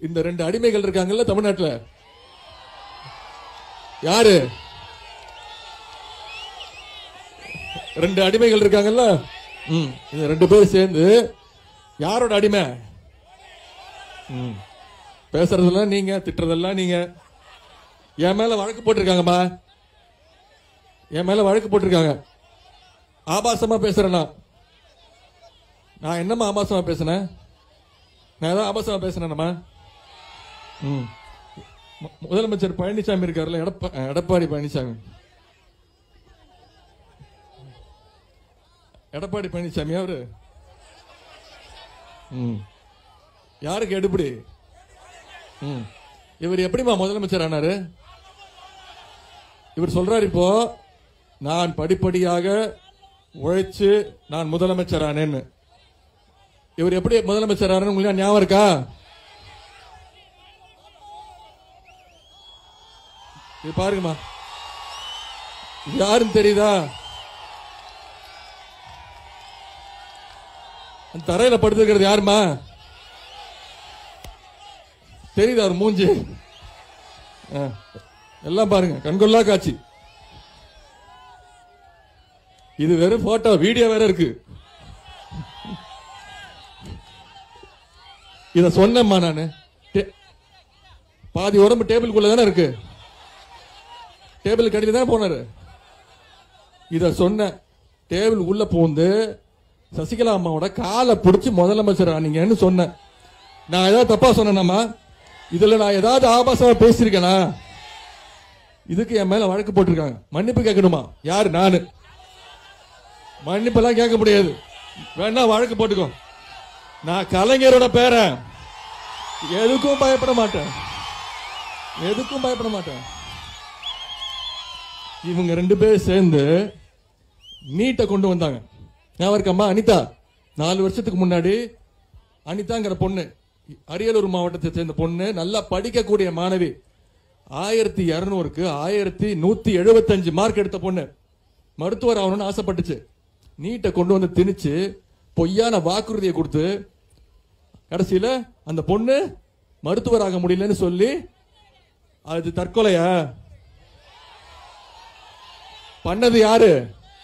இந்த ரெண்டு அடிமைகள் இருக்காங்கல்ல தமிழ்நாட்டுல யாரு ரெண்டு அடிமைகள் இருக்காங்கல்ல ம், இந்த ரெண்டு பேரும் சேர்ந்து யாரோட அடிமை ம். பேசுறதெல்லாம் நீங்க திட்டுறதெல்லாம் நீங்க என் மேல வழக்கு போட்டிருக்காங்கம்மா என் மேல வழக்கு போட்டிருக்காங்க ஆபாசமா பேசுறேனா நான் என்னம்மா ஆபாசமா பேசுனேன் நான் ஏதாவது ஆபாசமா பேசுனேனம்மா ம் மு- முதலமைச்சர் பழனிசாமி இருக்காருல்ல எடப்பா எடப்பாடி பழனிசாமி எடப்பாடி பழனிசாமி அவரு ம் யாருக்கு எடுபடி ம் இவர் எப்படிமா முதலமைச்சர் ஆனாரு இவர் சொல்றாரு இப்போ நான் படிப்படியாக உழைச்சு நான் முதலமைச்சர் ஆனேன்னு இவர் எப்படி முதலமைச்சர் ஆனான்னு உங்களுக்கு ஞாபகம் இருக்கா இது பாருங்கம்மா இது யாருன்னு தெரியுதா அந்த தரையில படுத்துக்கிறது யாருமா தெரியுதா அவர் மூஞ்சி ஆ. எல்லாம் பாருங்க கண்கொள்ளா காட்சி இது வெறும் போட்டோ வீடியோ வேற இருக்கு இத சொன்னேம்மா நானு டே- பாதி உடம்பு டேபிளுக்குள்ள தானே இருக்கு டேபிள் கடியில தானே போனாரு இத சொன்ன டேபிள் உள்ள பூந்து சசிகலா அம்மாவோட காலை பிடிச்சி முதலமைச்சர் ஆனீங்கன்னு சொன்னேன் நான் ஏதாவது தப்பா சொன்னேனாமா இதுல நான் ஏதாவது ஆபாசமா பேசியிருக்கேனா இதுக்கு என் மேல வழக்கு போட்டிருக்காங்க மன்னிப்பு கேட்கணுமா யாரு நானு மன்னிப்பெல்லாம் கேட்க முடியாது வேணா வழக்கு போட்டுக்கோ நான் கலைஞரோட பேரன் எதுக்கும் பயப்பட மாட்டேன் எதுக்கும் பயப்பட மாட்டேன் இவங்க ரெண்டு பேரும் சேர்ந்து நீட்டை கொண்டு வந்தாங்க ஞாபகம் இருக்கம்மா அனிதா நாலு வருஷத்துக்கு முன்னாடி அனிதாங்கிற பொண்ணு அரியலூர் மாவட்டத்தை சேர்ந்த பொண்ணு நல்லா படிக்கக்கூடிய மாணவி ஆயிரத்தி இருநூறுக்கு ஆயிரத்தி நூத்தி எழுபத்தஞ்சு மார்க் எடுத்த பொண்ணு மருத்துவர் ஆகணும்னு ஆசைப்பட்டுச்சு நீட்டை கொண்டு வந்து திணிச்சு பொய்யான வாக்குறுதியை கொடுத்து கடைசியில அந்த பொண்ணு மருத்துவர் ஆக முடியலன்னு சொல்லி அது தற்கொலையா பண்ணது யாரு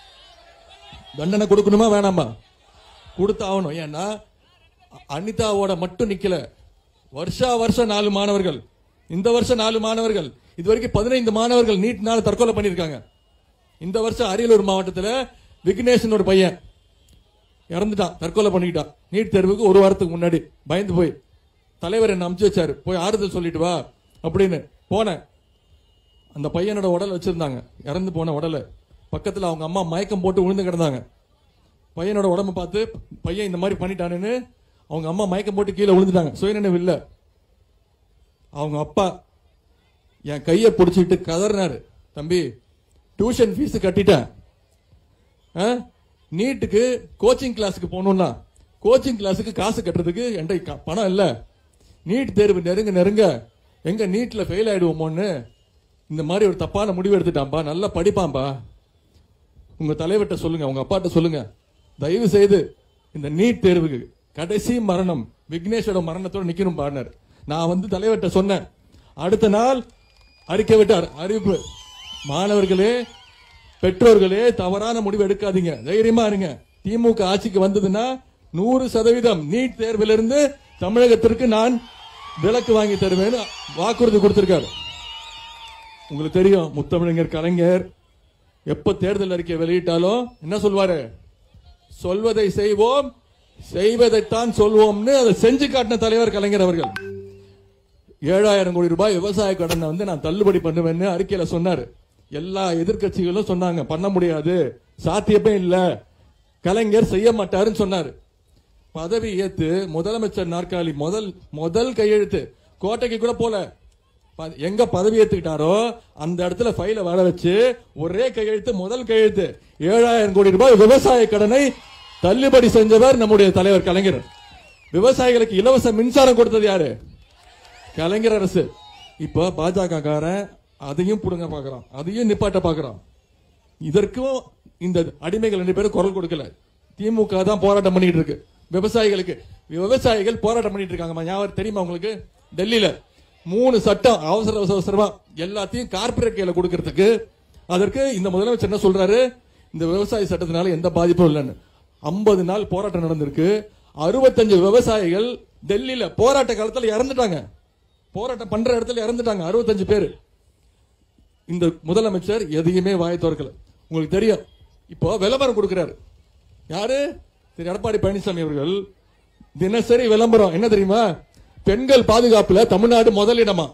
தண்டனை கொடுக்கணுமா வேணாமா கொடுத்து ஆகணும் ஏன்னா அனிதாவோட மட்டும் நிக்கல வருஷா வருஷம் நாலு மாணவர்கள் இந்த வருஷம் நாலு மாணவர்கள் இது வரைக்கும் பதினைந்து மாணவர்கள் நீட்னால தற்கொலை பண்ணிருக்காங்க இந்த வருஷம் அரியலூர் மாவட்டத்தில் விக்னேஷன் ஒரு பையன் இறந்துட்டான் தற்கொலை பண்ணிக்கிட்டான் நீட் தேர்வுக்கு ஒரு வாரத்துக்கு முன்னாடி பயந்து போய் தலைவர் என்ன அமுச்சு வச்சாரு போய் ஆறுதல் சொல்லிட்டு வா அப்படின்னு போனேன் அந்த பையனோட உடல் வச்சிருந்தாங்க இறந்து போன உடலை பக்கத்துல அவங்க அம்மா மயக்கம் போட்டு விழுந்து கிடந்தாங்க பையனோட உடம்ப பார்த்து பையன் இந்த மாதிரி பண்ணிட்டானுன்னு அவங்க அம்மா மயக்கம் போட்டு கீழே விழுந்துட்டாங்க சுயநினைவு இல்ல அவங்க அப்பா என் கையை பிடிச்சிட்டு கதறினாரு தம்பி டியூஷன் ஃபீஸ் கட்டிட்டேன் ஆ? நீட்டுக்கு கோச்சிங் கிளாஸுக்கு போகணும்னா கோச்சிங் கிளாஸுக்கு காசு கட்டுறதுக்கு என்கிட்ட க- பணம் இல்ல நீட் தேர்வு நெருங்க நெருங்க எங்க நீட்ல ஃபெயில் ஆயிடுவோமோன்னு இந்த மாதிரி ஒரு தப்பான முடிவு எடுத்துட்டான்பா நல்லா படிப்பான்பா உங்க தலைவர்கிட்ட சொல்லுங்க உங்க அப்பாட்ட சொல்லுங்க தயவு செய்து இந்த நீட் தேர்வுக்கு கடைசி மரணம் விக்னேஷோட மரணத்தோட நிக்கணும் பாடினார் நான் வந்து தலைவர்கிட்ட சொன்னேன் அடுத்த நாள் அறிக்கை விட்டார் அறிவிப்பு மாணவர்களே பெற்றோர்களே தவறான முடிவு எடுக்காதீங்க தைரியமா இருங்க திமுக ஆட்சிக்கு வந்ததுன்னா நூறு சதவீதம் நீட் தேர்விலிருந்து தமிழகத்திற்கு நான் விலக்கு வாங்கி தருவேன்னு வாக்குறுதி கொடுத்திருக்காரு உங்களுக்கு தெரியும் முத்தமிழங்கர் கலைஞர் எப்ப தேர்தல் அறிக்கை வெளியிட்டாலும் என்ன சொல்வாரு சொல்வதை செய்வோம் செய்வதைத்தான் சொல்வோம்னு அதை செஞ்சு காட்டின தலைவர் கலைஞர் அவர்கள் ஏழாயிரம் கோடி ரூபாய் விவசாய கடனை வந்து நான் தள்ளுபடி பண்ணுவேன்னு அறிக்கையில சொன்னாரு எல்லா எதிர்க்கட்சிகளும் சொன்னாங்க பண்ண முடியாது சாத்தியமே இல்ல கலைஞர் செய்ய மாட்டாருன்னு சொன்னாரு பதவி ஏத்து முதலமைச்சர் நாற்காலி முதல் முதல் கையெழுத்து கோட்டைக்கு கூட போல ப- எங்க பதவி ஏத்துக்கிட்டாரோ அந்த இடத்துல ஃபைல வர வச்சு ஒரே கையெழுத்து முதல் கையெழுத்து ஏழாயிரம் கோடி ரூபாய் விவசாய கடனை தள்ளுபடி செஞ்சவர் நம்முடைய தலைவர் கலைஞர் விவசாயிகளுக்கு இலவச மின்சாரம் கொடுத்தது யாரு கலைஞர் அரசு இப்ப பாஜக காரன் அதையும் புடுங்க பாக்குறான் அதையும் நிப்பாட்ட பாக்குறான் இதற்கும் இந்த அடிமைகள் ரெண்டு பேரும் குரல் கொடுக்கல திமுக தான் போராட்டம் பண்ணிட்டு இருக்கு விவசாயிகளுக்கு விவசாயிகள் போராட்டம் பண்ணிட்டு இருக்காங்கம்மா ஞாபகம் தெரியுமா உங்களுக்கு டெல்லியில மூணு சட்டம் அவசர அவசர அவசரமா எல்லாத்தையும் கார்பரேட் கையில கொடுக்கறதுக்கு அதற்கு இந்த முதலமைச்சர் என்ன சொல்றாரு இந்த விவசாய சட்டத்தினால எந்த பாதிப்பும் இல்லைன்னு ஐம்பது நாள் போராட்டம் நடந்திருக்கு அறுபத்தஞ்சு விவசாயிகள் டெல்லியில போராட்ட காலத்துல இறந்துட்டாங்க போராட்டம் பண்ற இடத்துல இறந்துட்டாங்க அறுபத்தஞ்சு பேர் இந்த முதலமைச்சர் எதையுமே வாய் திறக்கல உங்களுக்கு தெரியும் இப்போ விளம்பரம் கொடுக்கிறாரு யாரு திரு எடப்பாடி பழனிசாமி அவர்கள் தினசரி விளம்பரம் என்ன தெரியுமா பெண்கள் பாதுகாப்புல தமிழ்நாடு முதலிடமா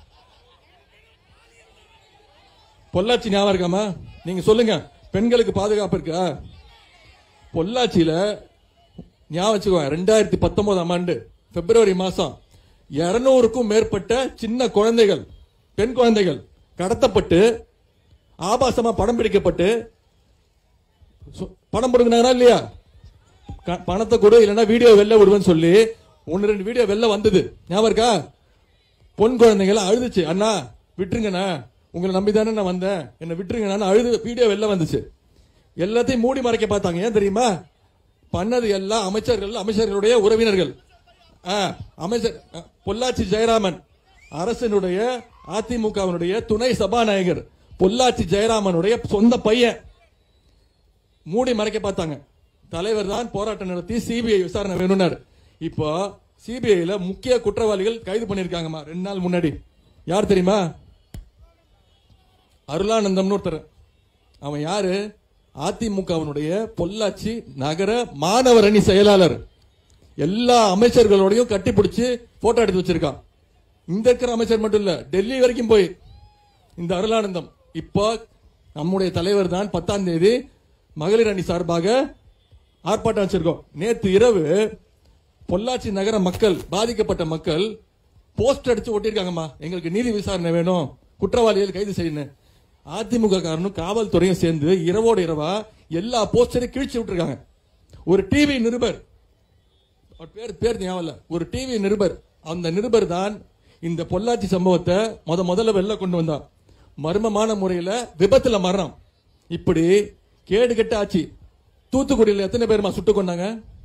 பொள்ளாச்சி ஞாபகம் இருக்காமா நீங்க சொல்லுங்க பெண்களுக்கு பாதுகாப்பு இருக்கா பொள்ளாச்சியில ஞாபகம் வச்சுக்கோங்க ரெண்டாயிரத்தி பத்தொன்பதாம் ஆண்டு பிப்ரவரி மாசம் இருநூறுக்கும் மேற்பட்ட சின்ன குழந்தைகள் பெண் குழந்தைகள் கடத்தப்பட்டு ஆபாசமா படம் பிடிக்கப்பட்டு சு- படம் பிடிக்கிறாங்களா இல்லையா க- பணத்தை கொடு இல்லைன்னா வீடியோ வெளில விடுவேன்னு சொல்லி ஒன்னு ரெண்டு வீடியோ வெளில வந்தது ஞாபகம் இருக்கா பொன் குழந்தைங்கள அழுதுச்சு அண்ணா விட்டுருங்கண்ணா உங்களை நம்பி தானே நான் வந்தேன் என்னை விட்டுருங்கண்ணா அழுது வீடியோ வெளில வந்துச்சு எல்லாத்தையும் மூடி மறைக்க பார்த்தாங்க ஏன் தெரியுமா பண்ணது எல்லாம் அமைச்சர்கள் அமைச்சர்களுடைய உறவினர்கள் ஆ, அமைச்சர் அ, பொள்ளாச்சி ஜெயராமன் அரசினுடைய அதிமுகவினுடைய துணை சபாநாயகர் பொள்ளாச்சி ஜெயராமனுடைய சொந்த பையன் மூடி மறைக்க பார்த்தாங்க தலைவர் தான் போராட்டம் நடத்தி சிபிஐ விசாரணை வேணும்னாரு இப்போ சிபிஐல முக்கிய குற்றவாளிகள் கைது பண்ணிருக்காங்கம்மா ரெண்டு நாள் முன்னாடி யார் தெரியுமா அருளானந்தம்னு ஒருத்தர் அவன் யாரு அதிமுகவினுடைய பொள்ளாச்சி நகர மாணவர் அணி செயலாளர் எல்லா அமைச்சர்களோடையும் கட்டிப்பிடிச்சு போட்டோ எடுத்து வச்சிருக்கான் இந்த இருக்கிற அமைச்சர் மட்டும் இல்ல டெல்லி வரைக்கும் போய் இந்த அருளானந்தம் இப்போ நம்முடைய தலைவர் தான் பத்தாம் தேதி மகளிர் அணி சார்பாக ஆர்ப்பாட்டம் வச்சிருக்கோம் நேத்து இரவு பொள்ளாச்சி நகர மக்கள் பாதிக்கப்பட்ட மக்கள் போஸ்ட் அடிச்சு ஒட்டியிருக்காங்கம்மா எங்களுக்கு நீதி விசாரணை வேணும் குற்றவாளிகள் கைது செய்யணும் அதிமுக காரனும் காவல்துறையும் சேர்ந்து இரவோடு இரவா எல்லா போஸ்டரையும் கிழிச்சு விட்டுருக்காங்க ஒரு டிவி நிருபர் அவர் பேர் பேர் ஞாபகம் இல்ல. ஒரு டிவி நிருபர் அந்த நிருபர் தான் இந்த பொள்ளாச்சி சம்பவத்தை முத முதல்ல வெளில கொண்டு வந்தான் மர்மமான முறையில விபத்துல மரணம் இப்படி கேடு கெட்ட ஆச்சு தூத்துக்குடியில எத்தனை பேருமா சுட்டு கொண்டாங்க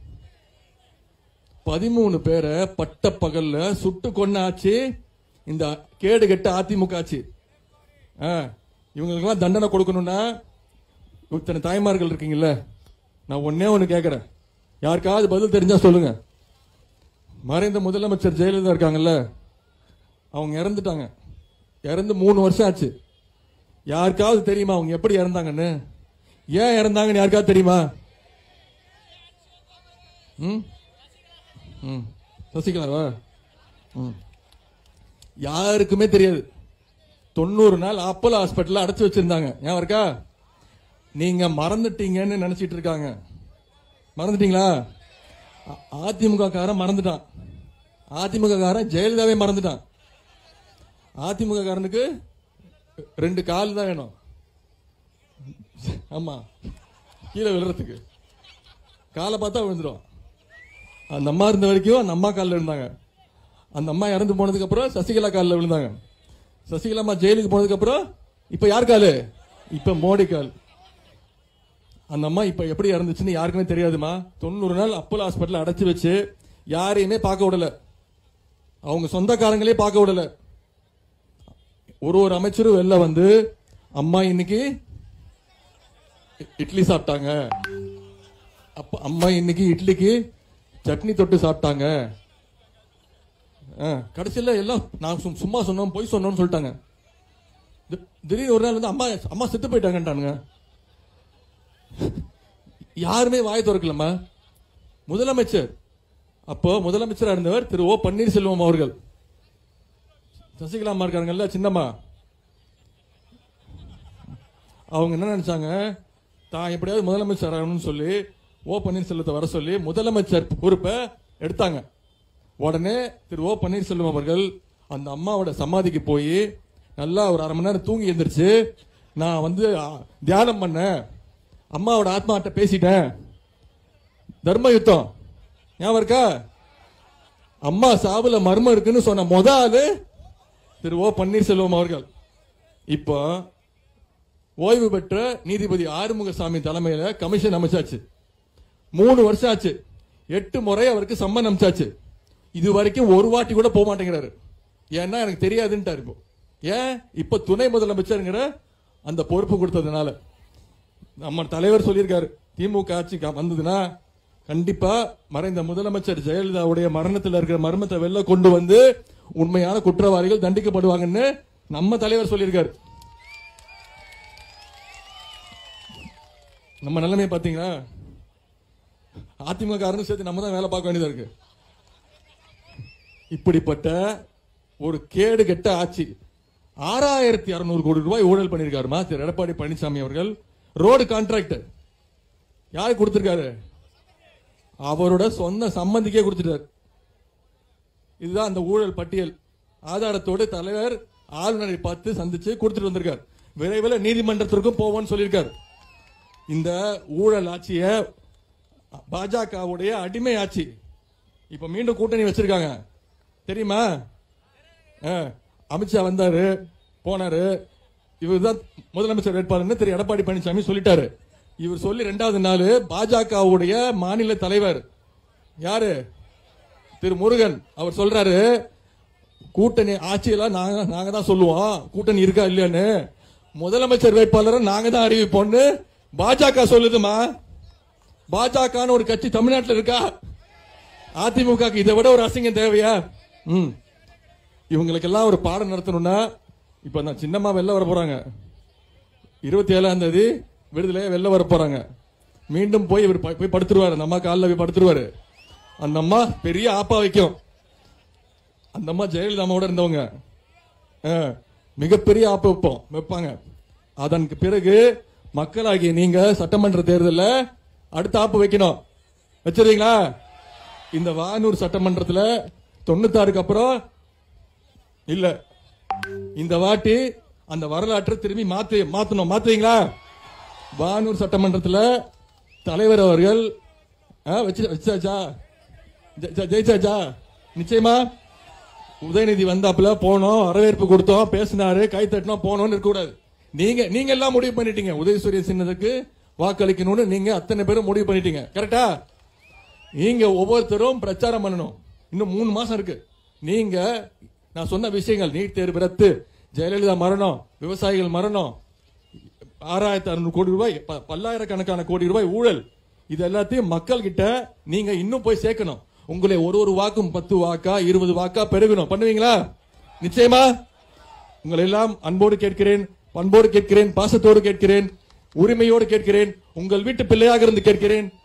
பதிமூணு பேரை பட்ட பகல்ல சுட்டு கொண்டாச்சு இந்த கேடு கெட்ட அதிமுக ஆச்சு ஆ, இவங்களுக்கெல்லாம் தண்டனை கொடுக்கணும்னா இத்தனை தாய்மார்கள் இருக்கீங்கல்ல நான் ஒன்னே ஒன்னு கேக்குறேன் யாருக்காவது பதில் தெரிஞ்சா சொல்லுங்க மறைந்த முதலமைச்சர் ஜெயலலிதா இருக்காங்கல்ல அவங்க இறந்துட்டாங்க இறந்து மூணு வருஷம் ஆச்சு யாருக்காவது தெரியுமா அவங்க எப்படி இறந்தாங்கன்னு ஏன் இறந்தாங்கன்னு யாருக்காவது தெரியுமா ம் ம் சசிகலாவா ம் யாருக்குமே தெரியாது தொண்ணூறு நாள் அப்போலோ ஹாஸ்பிட்டல்ல அடைச்சு வச்சிருந்தாங்க ஞாபகம் இருக்கா நீங்க மறந்துட்டீங்கன்னு நினைச்சிட்டு இருக்காங்க மறந்துட்டீங்களா அ- அதிமுக காரன் மறந்துட்டான் அதிமுக காரன் ஜெயலலிதாவே மறந்துட்டான் அதிமுக காரனுக்கு ரெண்டு கால் தான் வேணும் ஆமா கீழே விழுறதுக்கு காலை பார்த்தா விழுந்துடும் அந்த அம்மா இருந்த வரைக்கும் அந்த அம்மா காலில் விழுந்தாங்க அந்த அம்மா இறந்து போனதுக்கு அப்புறம் சசிகலா காலில் விழுந்தாங்க சசிகலா அம்மா ஜெயிலுக்கு போனதுக்கு அப்புறம் இப்ப யார் காலு இப்ப மோடி கால் அந்த அம்மா இப்ப எப்படி இறந்துச்சுன்னு யாருக்குமே தெரியாதுமா தொண்ணூறு நாள் அப்போலோ ஹாஸ்பிட்டல் அடைச்சு வச்சு யாரையுமே பார்க்க விடல அவங்க சொந்தக்காரங்களே பார்க்க விடல ஒரு ஒரு அமைச்சரும் வெளில வந்து அம்மா இன்னைக்கு இ- இட்லி சாப்பிட்டாங்க அப்ப அம்மா இன்னைக்கு இட்லிக்கு சட்னி தொட்டு சாப்பிட்டாங்க ஆ, கடைசியில எல்லாம் நான் சும்- சும்மா சொன்னோம் பொய் சொன்னோம்னு சொல்லிட்டாங்க தி- திடீர்னு ஒரு நாள் வந்து அம்மா அம்மா செத்து போயிட்டாங்கன்றானுங்க யாருமே வாய் திறக்கலம்மா முதலமைச்சர் அப்போ முதலமைச்சரா இருந்தவர் திரு ஓ பன்னீர்செல்வம் அவர்கள் சசிகலா அம்மா இருக்காங்கல்ல சின்னம்மா அவங்க என்ன நினைச்சாங்க தான் எப்படியாவது முதலமைச்சர் ஆகணும்னு சொல்லி ஓ பன்னீர்செல்வத்தை வர சொல்லி முதலமைச்சர் பொறுப்பை எடுத்தாங்க உடனே திரு ஓ பன்னீர்செல்வம் அவர்கள் அந்த அம்மாவோட சமாதிக்கு போய் நல்லா ஒரு அரை மணி நேரம் தூங்கி எந்திரிச்சு நான் வந்து ஆ, தியானம் பண்ணேன் அம்மாவோட ஆத்மாட்ட பேசிட்டேன் தர்ம யுத்தம் ஞாபகம் இருக்கா அம்மா சாவுல மர்மம் இருக்குன்னு சொன்ன முத ஆளு திரு ஓ பன்னீர்செல்வம் அவர்கள் இப்போ ஓய்வு பெற்ற நீதிபதி ஆறுமுகசாமி தலைமையில கமிஷன் அமைச்சாச்சு மூணு வருஷம் ஆச்சு எட்டு முறை அவருக்கு சம்மன் அமைச்சாச்சு இது வரைக்கும் ஒரு வாட்டி கூட போக மாட்டேங்கிறாரு ஏன்னா எனக்கு தெரியாதுன்ட்டாரு இப்போ ஏன் இப்ப துணை முதலமைச்சருங்கிற அந்த பொறுப்பு கொடுத்ததுனால நம்ம தலைவர் சொல்லியிருக்காரு திமுக ஆட்சி க- வந்ததுன்னா கண்டிப்பா மறைந்த முதலமைச்சர் ஜெயலலிதாவுடைய மரணத்தில் இருக்கிற மர்மத்தை வெளில கொண்டு வந்து உண்மையான குற்றவாளிகள் தண்டிக்கப்படுவாங்கன்னு நம்ம தலைவர் சொல்லியிருக்காரு நம்ம நிலைமையை பாத்தீங்களா அதிமுக காரனும் சேர்த்து நம்ம தான் வேலை பார்க்க வேண்டியதா இருக்கு இப்படிப்பட்ட ஒரு கேடு கெட்ட ஆட்சி ஆறாயிரத்தி அறுநூறு கோடி ரூபாய் ஊழல் பண்ணிருக்காருமா திரு எடப்பாடி பழனிசாமி அவர்கள் ரோடு கான்ட்ராக்டர் யாருக்கு கொடுத்திருக்காரு அவரோட சொந்த சம்பந்திக்கே கொடுத்துட்டாரு இதுதான் அந்த ஊழல் பட்டியல் ஆதாரத்தோடு தலைவர் ஆளுநரை பார்த்து சந்திச்சு கொடுத்துட்டு வந்திருக்கார் விரைவில் நீதிமன்றத்திற்கும் போவோம்னு சொல்லியிருக்காரு இந்த ஊழல் ஆட்சிய பாஜகவுடைய அடிமை ஆட்சி இப்ப மீண்டும் கூட்டணி வச்சிருக்காங்க தெரியுமா ஆ, அமித்ஷா வந்தாரு போனாரு இவர் தான் முதலமைச்சர் வேட்பாளர்னு திரு எடப்பாடி பழனிசாமி சொல்லிட்டாரு இவர் சொல்லி ரெண்டாவது நாள் பாஜகவுடைய மாநில தலைவர் யாரு திரு முருகன் அவர் சொல்றாரு கூட்டணி ஆட்சியெல்லாம் நாங்க நாங்க தான் சொல்லுவோம் கூட்டணி இருக்கா இல்லையான்னு முதலமைச்சர் வேட்பாளரை நாங்க தான் அறிவிப்போம்னு பாஜக சொல்லுதுமா பாஜகன்னு ஒரு கட்சி தமிழ்நாட்டில் இருக்கா அதிமுக க்கு இதை விட ஒரு அசிங்கம் தேவையா ம் இவங்களுக்கெல்லாம் ஒரு பாடம் நடத்தணும்னா இப்ப நான் சின்னம்மா வெளில வர போறாங்க இருபத்தி ஏழாம் தேதி விடுதலையா வெளில வர போறாங்க மீண்டும் போய் இவர் ப- போய் படுத்துருவாரு அந்த அம்மா காலில் போய் படுத்துருவாரு அந்த அம்மா பெரிய ஆப்பா வைக்கும் அந்த அம்மா ஜெயலலிதா அம்மாவோட இருந்தவங்க ஆ, மிகப்பெரிய ஆப்ப வைப்போம் வைப்பாங்க அதற்கு பிறகு மக்களாகிய நீங்க சட்டமன்ற தேர்தல்ல அடுத்த ஆப்பு வைக்கணும் வச்சிருக்கீங்களா இந்த வானூர் சட்டமன்றத்துல தொண்ணூத்தாறுக்கு அப்புறம் இல்ல இந்த வாட்டி அந்த வரலாற்றை திரும்பி மாத்து மாத்தணும் மாத்துவீங்களா வானூர் சட்டமன்றத்துல தலைவர் அவர்கள் ஆ, வச்சு வச்சாச்சா ஜெ- ஜெ- ஜெயிச்சாச்சா நிச்சயமா உதயநிதி வந்தாப்புல போனோம் வரவேற்பு கொடுத்தோம் பேசினாரு கை தட்டினோம் போனோம்னு இருக்க கூடாது நீங்க நீங்க எல்லாம் முடிவு பண்ணிட்டீங்க உதயசூரிய சின்னத்துக்கு வாக்களிக்கணும்னு நீங்க அத்தனை பேரும் முடிவு பண்ணிட்டீங்க கரெக்டா நீங்க ஒவ்வொருத்தரும் பிரச்சாரம் பண்ணணும் இன்னும் மூணு மாசம் இருக்கு நீங்க நான் சொன்ன விஷயங்கள் நீட் தேர்வு ரத்து ஜெயலலிதா மரணம் விவசாயிகள் மரணம் ஆறாயிரத்தி அறுநூறு கோடி ரூபாய் ப- பல்லாயிரக்கணக்கான கோடி ரூபாய் ஊழல் இது எல்லாத்தையும் மக்கள் கிட்ட நீங்க இன்னும் போய் சேர்க்கணும் உங்களை ஒரு ஒரு வாக்கும் பத்து வாக்கா இருபது வாக்கா பெருகணும் பண்ணுவீங்களா நிச்சயமா உங்களை எல்லாம் அன்போடு கேட்கிறேன் பண்போடு கேட்கிறேன் பாசத்தோடு கேட்கிறேன் உரிமையோடு கேட்கிறேன் உங்கள் வீட்டு பிள்ளையாக இருந்து கேட்கிறேன்